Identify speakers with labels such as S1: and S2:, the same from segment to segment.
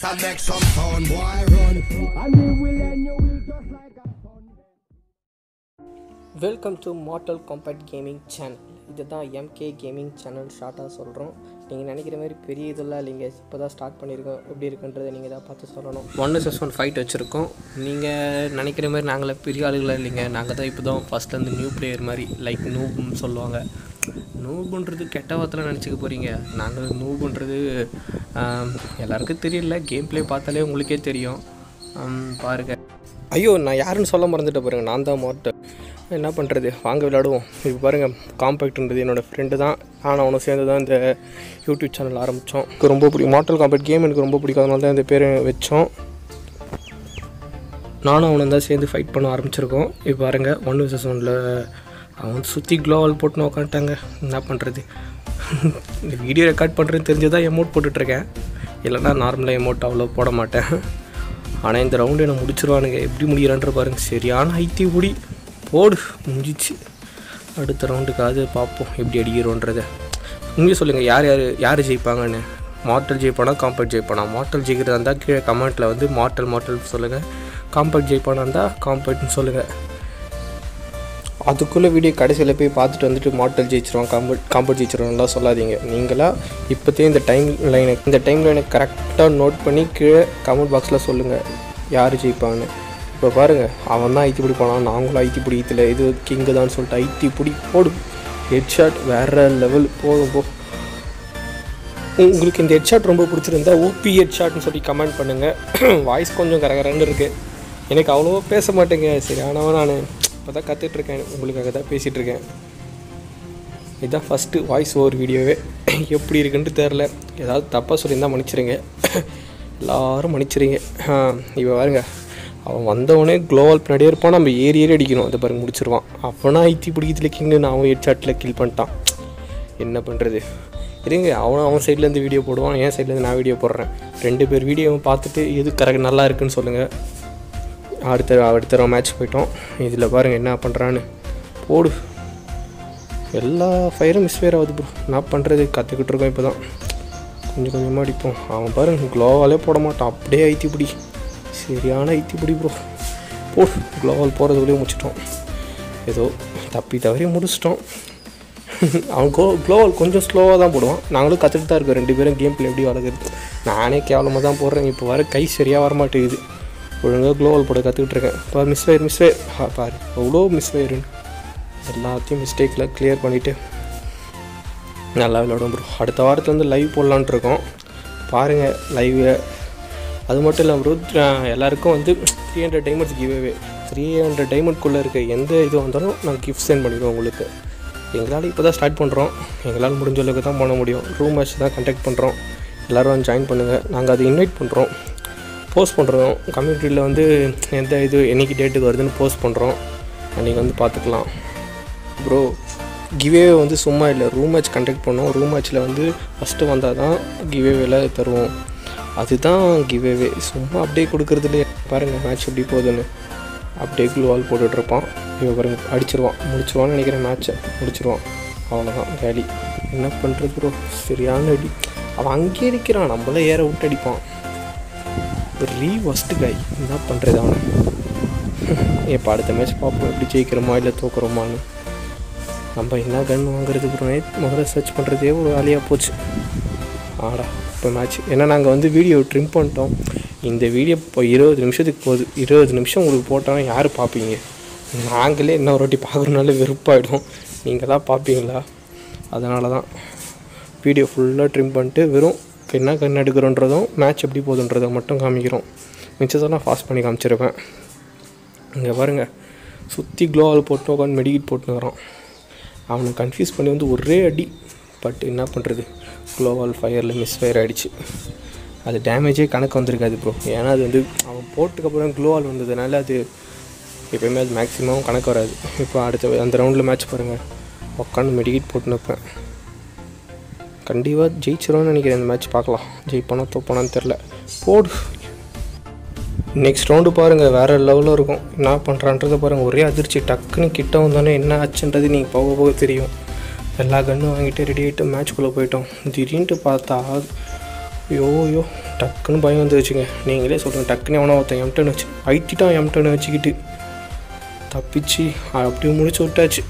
S1: So make some sound boy run. And we will end your week just like a sun.
S2: Welcome to Mortal Combat gaming channel இதுதான் MK gaming channel ஷார்ட்டாக சொல்கிறோம் நீங்கள் நினைக்கிற மாதிரி பெரிய இதெல்லாம் இல்லைங்க இப்போ தான் ஸ்டார்ட் பண்ணியிருக்கோம் எப்படி இருக்குன்றதை நீங்கள் தான் பார்த்து சொல்லணும் ஒன் எஸ் ஒன் ஃபைட் வச்சுருக்கோம் நீங்கள் நினைக்கிற மாதிரி நாங்களே பெரிய ஆளுகளாக இல்லைங்க நாங்கள் தான் இப்போ தான் ஃபஸ்ட்லேருந்து நியூ பிளேயர் மாதிரி லைக் நூப்னு சொல்லுவாங்க நூபுன்றது கெட்ட வார்த்தைலாம் நினச்சிக்க போகிறீங்க நாங்கள் நூபுன்றது ஆம், எல்லாருக்கும் தெரியல கேம் ப்ளே பார்த்தாலே உங்களுக்கே தெரியும் ஆம், பாருங்க ஐயோ நான் யாருன்னு சொல்ல மறந்துட்டு பாருங்க நான் தான் மார்ட்டல் என்ன பண்ணுறது வாங்க விளையாடுவோம் இப்போ பாருங்கள் காம்பேக்ட்ன்றது என்னோடய ஃப்ரெண்டு தான் நான் அவனும் சேர்ந்து தான் இந்த யூடியூப் சேனல் ஆரம்பித்தோம் எனக்கு ரொம்ப பிடிக்கும் மார்ட்டல் காம்பேக்ட் கேம் எனக்கு ரொம்ப பிடிக்கும் அதனால தான் இந்த பேரை வச்சோம் நானும் அவனும் தான் சேர்ந்து ஃபைட் பண்ண ஆரம்பிச்சிருக்கோம் இப்போ பாருங்கள் ஒன் விசஸ் ஒனில் அவன் சுற்றி க்ளோவால் போட்டுன்னு உக்காந்துட்டாங்க என்ன பண்ணுறது இந்த வீடியோ ரெக்கார்ட் பண்ணுறதுன்னு தெரிஞ்சு தான் எமௌண்ட் போட்டுட்ருக்கேன் இல்லைன்னா நார்மலாக எமௌண்ட் அவ்வளோ போட மாட்டேன் ஆனால் இந்த ரவுண்டு என்ன முடிச்சிருவானுங்க எப்படி முடிகிறான்ற பாருங்க சரியான ஐத்தி முடி போடு முடிஞ்சிச்சு அடுத்த ரவுண்டுக்காவது பார்ப்போம் எப்படி அடிக்கிறோன்றதை உண்மையை சொல்லுங்கள் யார் யார் யார் ஜெயிப்பாங்கன்னு மார்ட்டல் ஜெயிப்பானா காம்பேக்ட் ஜெயிப்பானா மார்ட்டல் ஜெயிக்கிறதா இருந்தால் கீழே கமெண்ட்டில் வந்து மார்ட்டல் மார்ட்டல் சொல்லுங்கள் காம்பேக்ட் ஜெயிப்பானா இருந்தால் காம்பேக்ட்னு சொல்லுங்கள் அதுக்குள்ளே வீடியோ கடைசியில் போய் பார்த்துட்டு வந்துட்டு மாடல் ஜெயிச்சிருவான் காம்பட் காம்பட் ஜெயிச்சிருவான்லாம் சொல்லாதீங்க நீங்களாக இப்போத்தே இந்த டைம் லைனை இந்த டைம் லைனை கரெக்டாக நோட் பண்ணி கீழே கமெண்ட் பாக்ஸில் சொல்லுங்கள் யார் ஜெயிப்பான்னு இப்போ பாருங்கள் அவன் தான் ஐத்தி பிடி போனான் நாங்களும் ஐத்தி பிடி ஈத்தில் இது கிங்கு தான் சொல்லிட்டு ஐத்தி பிடி போடு ஹெட் ஷாட் வேறு லெவல் போதும் போ உங்களுக்கு இந்த ஹெட்ஷாட் ரொம்ப பிடிச்சிருந்தா ஓபி ஹெட்ஷாட்னு சொல்லி கமெண்ட் பண்ணுங்கள் வாய்ஸ் கொஞ்சம் கரகரன்னு இருக்குது எனக்கு அவ்வளோவா பேச மாட்டேங்க சரி ஆனால் நான் இப்போ தான் கற்றுட்ருக்கேன் உங்களுக்காக தான் பேசிகிட்டு இருக்கேன் இதுதான் ஃபஸ்ட்டு வாய்ஸ் ஓவர் வீடியோவே எப்படி இருக்குன்ட்டு தெரில ஏதாவது தப்பாக சொல்லியிருந்தால் மன்னிச்சிருங்க எல்லாரும் மன்னிச்சிருங்க இப்போ பாருங்க அவன் வந்தவனே க்ளோவால் பின்னாடியே இருப்பான் நம்ம ஏறி ஏறி அடிக்கணும் அதை பாருங்க முடிச்சிருவான் அவனா ஐத்தி பிடிக்கிறதுல கிங்னு நான் அவன் ஹெட்ஷாட்டில் கில் பண்ணிட்டான் என்ன பண்ணுறது இருங்க அவன் அவன் சைட்லேருந்து வீடியோ போடுவான் என் சைட்லேருந்து நான் வீடியோ போடுறேன் ரெண்டு பேர் வீடியோவும் பார்த்துட்டு எது கரெக்ட் நல்லா இருக்குன்னு சொல்லுங்கள் அடுத்த அடுத்த மேட்ச் போயிட்டோம் இதில் பாருங்கள் என்ன பண்ணுறான்னு போடு எல்லா ஃபயரும் மிஸ் ஃபயர் ஆகுது ப்ரோ என்ன பண்ணுறது கற்றுக்கிட்டு இருக்கோம் இப்போ தான் கொஞ்சம் கொஞ்சமாக அடிப்போம் அவன் பாருங்க க்ளோவாலே போட மாட்டான் அப்படியே ஐத்தி பிடி சரியான ஐத்தி பிடி ப்ரோ போ க்ளோவால் போகிறதுக்குள்ளேயே முடிச்சிட்டோம் ஏதோ தப்பி தவறி முடிச்சிட்டோம் அவன் கோ க்ளோவால் கொஞ்சம் ஸ்லோவாக தான் போடுவான் நாங்களும் கற்றுட்டு தான் இருக்கோம் ரெண்டு பேரும் கேம் பிளே எப்படி வளர்க்குறது நானே கேவலமாக தான் போடுறேன் இப்போ வர கை சரியாக வர மாட்டேங்குது ஒழுங்காக க்ளோவால் போட கற்றுக்கிட்டு இருக்கேன் இப்போ மிஸ் ஃபயர் மிஸ் ஃபயர் பாரு எவ்வளோ மிஸ் ஃபயருன்னு எல்லாத்தையும் மிஸ்டேக்கில் கிளியர் பண்ணிவிட்டு நல்லா விளையாடும் ப்ரோ அடுத்த வாரத்தில் வந்து லைவ் போடலான்ட்டு இருக்கோம் பாருங்கள் லைவில் அது மட்டும் இல்லை ப்ரோ எல்லாருக்கும் வந்து three hundred diamonds giveaway three hundred டைமண்ட்குள்ளே இருக்க எந்த இது வந்தாலும் நாங்கள் கிஃப்ட் சென்ட் பண்ணிடுவோம் உங்களுக்கு எங்களால் இப்போ தான் ஸ்டார்ட் பண்ணுறோம் எங்களால் முடிஞ்ச அளவுக்கு தான் பண்ண முடியும் ரூம் மேட்ச் தான் கண்டக்ட் பண்ணுறோம் எல்லோரும் வந்து ஜாயின் பண்ணுங்கள் நாங்கள் அதை இன்வைட் பண்ணுறோம் போஸ்ட் பண்ணுறோம் கம்யூனிட்டியில் வந்து எந்த இது என்னைக்கு டேட்டுக்கு வருதுன்னு போஸ்ட் பண்ணுறோம் அன்றைக்கி வந்து பார்த்துக்கலாம் ப்ரோ கிவே வந்து சும்மா இல்லை ரூம் மேட்ச் கண்டக்ட் பண்ணோம் ரூம் மேட்ச்சில் வந்து ஃபஸ்ட்டு வந்தால் தான் கிவேவேல தருவோம் அதுதான் கிவேவே சும்மா அப்படியே கொடுக்குறதுல பாருங்கள் மேட்ச் எப்படி போகுதுன்னு அப்படியே க்ளூவால் போட்டுட்ருப்பான் இவன் பாருங்க அடிச்சிருவான் முடிச்சிருவான்னு நினைக்கிறேன் மேட்ச்சை முடிச்சிருவான் அவ்வளோதான் வேலி என்ன பண்ணுறது ப்ரோ சரியான அடி அவன் அங்கேயே இருக்கிறான் நம்மள ஏற விட்டு அடிப்பான் ரீ ஃபஸ்ட்டு கை என்ன பண்ணுறது அவனை இப்போ அடுத்த மேட்ச் பார்ப்போம் எப்படி ஜெயிக்கிறோமா இல்லை தோக்குறோமான்னு நம்ம என்ன கன் வாங்குறது அப்புறமே முதல்ல சர்ச் பண்ணுறதே ஒரு வேலையாக போச்சு ஆடா இப்போ மேட்ச் ஏன்னா நாங்கள் வந்து வீடியோ ட்ரிம் பண்ணிட்டோம் இந்த வீடியோ இப்போ இருபது நிமிஷத்துக்கு போகுது இருபது நிமிஷம் உங்களுக்கு போட்டால் யார் பார்ப்பீங்க நாங்களே இன்னும் ஒரு வாட்டி பார்க்குறதுனால வெறுப்பாயிடும் நீங்கள் தான் பார்ப்பீங்களா அதனால தான் வீடியோ ஃபுல்லாக ட்ரிம் பண்ணிட்டு வெறும் இப்போ என்ன கண் எடுக்கிறோன்றதும் மேட்ச் எப்படி போகுதுன்றதை மட்டும் காமிக்கிறோம் மிச்சத்தெல்லாம் ஃபாஸ்ட் பண்ணி காமிச்சிருப்பேன் இங்கே பாருங்கள் சுற்றி க்ளோவால் போட்டு உட்காந்து மெடிக்கிட் போட்டுனுக்குறான் அவனை கன்ஃபியூஸ் பண்ணி வந்து ஒரே அடி பட் என்ன பண்ணுறது க்ளோவால் ஃபயரில் மிஸ் ஃபயர் ஆகிடுச்சு அது டேமேஜே கணக்கு வந்திருக்காது ப்ரோ ஏன்னா அது வந்து அவன் போட்டுக்கப்புறம் க்ளோவால் வந்ததுனால அது எப்பயுமே அது மேக்ஸிமம் கணக்கு வராது இப்போ அடுத்த அந்த ரவுண்டில் மேட்ச் பாருங்கள் உட்காந்து மெடிக்கிட் போட்டு நிற்பேன் கண்டிப்பாக ஜெயிச்சிரும்னு நினைக்கிறேன் இந்த மேட்ச் பார்க்கலாம் ஜெயிப்பானா தோப்பானான்னு தெரில போடு நெக்ஸ்ட் ரவுண்டு பாருங்கள் வேறு லெவலில் இருக்கும் என்ன பண்ணுறான்றதை பாருங்கள் ஒரே அதிர்ச்சி டக்குன்னு கிட்ட வந்தோடனே என்ன ஆச்சுன்றது நீங்கள் போக போக தெரியும் எல்லா கன்னும் வாங்கிட்டு ரெடி ஆகிட்டு மேட்ச்குள்ளே போயிட்டோம் திடீர்னு பார்த்தா ஐயோ ஐயோ டக்குன்னு பயம் வந்து வச்சுங்க நீங்களே சொல்லுங்கள் டக்குன்னு எவனோ ஒருத்தன் எம்டன் வச்சு ஐத்திட்டான் எம்டன் வச்சுக்கிட்டு தப்பிச்சு அப்படியே முடிச்சு விட்டாச்சு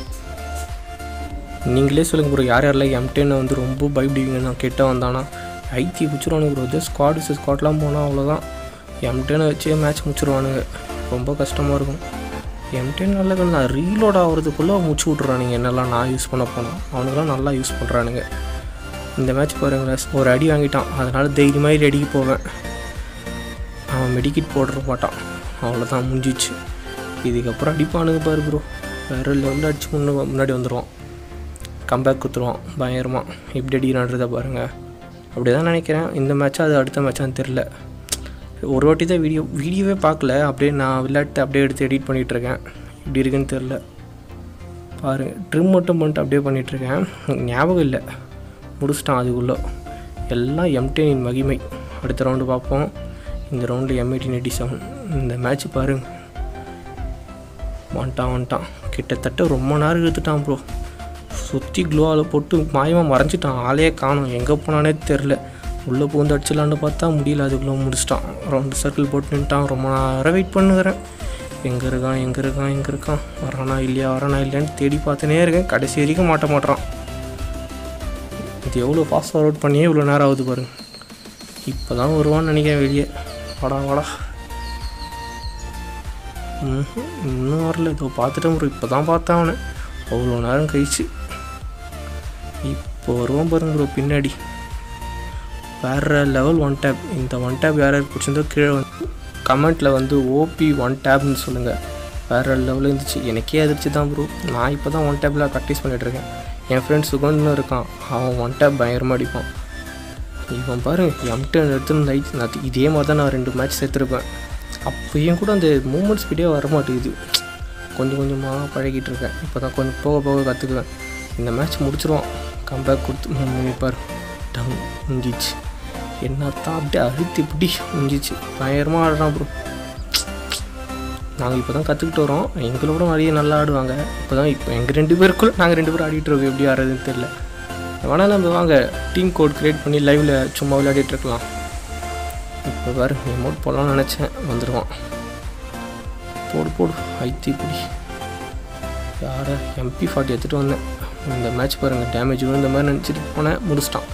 S2: நீங்களே சொல்லுங்கள் ப்ரோ யார் யாரெல்லாம் எம்டென்னை வந்து ரொம்ப பயப்படுவீங்க நான் கிட்ட வந்தானா ஐத்தி பிடிச்சிருவானுங்க ப்ரோ இது ஸ்குவாடு ஸ்குவாட்லாம் போனால் அவ்வளோதான் எம்டெனை வச்சே மேட்ச் முடிச்சிருவானுங்க ரொம்ப கஷ்டமாக இருக்கும் எம்டென் நல்ல கண் நான் ரீலோட் ஆகிறதுக்குள்ளே முடிச்சு விட்றானுங்க என்னெல்லாம் நான் யூஸ் பண்ண போனோம் அவனுங்களாம் நல்லா யூஸ் பண்ணுறானுங்க இந்த மேட்ச் பாருங்களேன் ஒரு அடி வாங்கிட்டான் அதனால் தைரியமாக ரெடிக்கு போவேன் அவன் மெடிக்கிட் போடுற மாட்டான் அவ்வளோதான் முடிஞ்சிச்சு இதுக்கப்புறம் அடிப்பானுங்க பாரு ப்ரோ வேறு லெவலில் அடிச்சு முன்ன முன்னாடி வந்துடுவான் கம்பேக் குத்துருவான் பயங்கரமாக எப்படி அடிக்கிறான்றதை பாருங்கள் அப்படி தான் நினைக்கிறேன் இந்த மேட்ச்சா அது அடுத்த மேட்சான்னு தெரில ஒரு வாட்டி தான் வீடியோ வீடியோவே பார்க்கல அப்படியே நான் விளையாட்டு அப்படியே எடுத்து எடிட் பண்ணிகிட்ருக்கேன் இப்படி இருக்குன்னு தெரில பாருங்கள் ட்ரிம் மட்டும் பண்ணிட்டு அப்படியே பண்ணிகிட்ருக்கேன் ஞாபகம் இல்லை முடிச்சிட்டான் அதுக்குள்ளே எல்லாம் எம்டெனின் மகிமை அடுத்த ரவுண்டு பார்ப்போம் இந்த ரவுண்டில் எம் எயிட்டின் எயிட்டி செவன் இந்த மேட்ச் பாருங்க வந்துட்டான் வந்துட்டான் கிட்டத்தட்ட ரொம்ப நேரம் இழுத்துட்டான் ப்ரோ சுற்றி க்ளோவால் போட்டு மாயமாக மறைஞ்சிட்டான் ஆளே காணும் எங்கே போனானே தெரில உள்ளே பூந்து அடிச்சிடலான்னு பார்த்தா முடியல அதுக்குள்ளே முடிச்சிட்டான் ரவுண்டு சர்க்கிள் போட்டு நின்ட்டான் ரொம்ப நேரம் வெயிட் பண்ணுகிறேன் எங்கே இருக்கான் எங்கே இருக்கான் எங்கே இருக்கான் வரானா இல்லையா வரானா இல்லையான்னு தேடி பார்த்துனே இருக்கேன் கடைசி வரைக்கும் மாட்ட மாட்டான் இது எவ்வளோ ஃபாஸ்ட் ஃபார்வர்ட் பண்ணியே இவ்வளோ நேரம் ஆகுது பாருங்க இப்போ தான் வருவான்னு நினைக்கிறேன் வெளியே வாடா வாடா ம்ஹும், இன்னும் வரல இதோ பார்த்துட்டேன் ப்ரோ இப்போ தான் பார்த்தேன் அவனை அவ்வளோ நேரம் கழிச்சு இப்போ வருவான் பாருங்க ப்ரோ பின்னாடி வேறு லெவல் ஒன் டேப் இந்த ஒன் டேப் யார் யார் பிடிச்சிருந்தோ கீழே வந்து கமெண்ட்டில் வந்து ஓபி ஒன் டேப்னு சொல்லுங்கள் வேறு லெவலில் இருந்துச்சு எனக்கே அதிர்ச்சி தான் ப்ரோ நான் இப்போ தான் ஒன் டேப்பில் ப்ராக்டிஸ் பண்ணிகிட்ருக்கேன் என் ஃப்ரெண்ட் சுகந்த்னு இருக்கான் அவன் ஒன் டேப் பயங்கரமாக அடிப்பான் இவன் பாரு எம்டன் எடுத்துன்னு லைட் நான் இதே மாதிரி தான் நான் ரெண்டு மேட்ச் சேர்த்துருப்பேன் அப்பயும் கூட அந்த மூமெண்ட் ஸ்பீடே வர மாட்டேங்குது கொஞ்சம் கொஞ்சமாக பழகிட்டு இருக்கேன் இப்போ தான் கொஞ்சம் போக போக கற்றுக்குவேன் இந்த மேட்ச் முடிச்சிருவான் கம்பேக் கொடுத்து நினைப்பார் டங் முடிஞ்சிச்சு என்ன தான் அப்படியே அழுத்தி இப்படி முடிஞ்சிச்சு பயங்கரமாக ஆடுறான் ப்ரோ நாங்கள் இப்போ தான் கற்றுக்கிட்டு வரோம் எங்களோட நிறைய நல்லா ஆடுவாங்க இப்போ தான் இப்போ எங்கள் ரெண்டு பேருக்குள்ள நாங்கள் ரெண்டு பேரும் ஆடிட்டு இருக்கோம் எப்படி ஆடுறதுன்னு தெரில வேணால் நம்ம வாங்க டீம் கோட் க்ரியேட் பண்ணி லைவில் சும்மா விளையாடிட்டு இருக்கலாம் இப்போ பாரு எமௌண்ட் போடலாம்னு நினச்சேன் வந்துடுவான் போடு போடு ஐத்தி பிடி யாரை எம்பி ஃபார்ட்டி எடுத்துகிட்டு வந்தேன் இந்த மேட்ச் பாருங்கள் டேமேஜ் இந்த மாதிரி நினச்சிட்டு போனேன் முடிச்சிட்டான்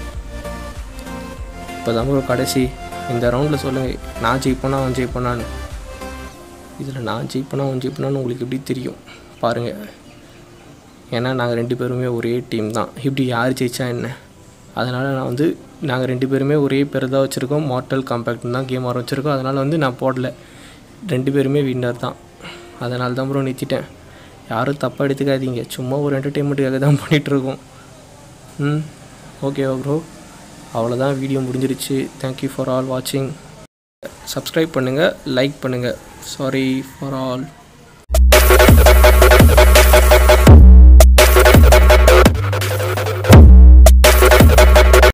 S2: இப்போ தான் ஒரு கடைசி இந்த ரவுண்டில் சொல்லுங்கள் நான் ஜெயிப்பேனா அவன் ஜெயிப்பேனான்னு இதில் நான் ஜெயிப்பேனா அவன் ஜெயிப்பேனான்னு உங்களுக்கு எப்படி தெரியும் பாருங்கள் ஏன்னா நாங்கள் ரெண்டு பேருமே ஒரே டீம் தான் இப்படி யார் ஜெயிச்சா என்ன அதனால் நான் வந்து நாங்கள் ரெண்டு பேருமே ஒரே பேர் தான் வச்சுருக்கோம் மார்டல் காம்பேக்ட் தான் கேம் ஆரம்பிச்சிருக்கோம் அதனால் வந்து நான் போடல ரெண்டு பேருமே வின்னர் தான் அதனால தான் ப்ரோ நிறுத்திட்டேன் யாரும் தப்பாக எடுத்துக்காதீங்க சும்மா ஒரு என்டர்டெயின்மெண்ட்டுக்காக தான் பண்ணிகிட்ருக்கோம் ம் ஓகேவா ப்ரோ அவ்வளோதான் வீடியோ முடிஞ்சிருச்சு தேங்க்யூ ஃபார் ஆல் வாட்சிங் சப்ஸ்கிரைப் பண்ணுங்கள் லைக் பண்ணுங்கள் சாரி ஃபார் ஆல்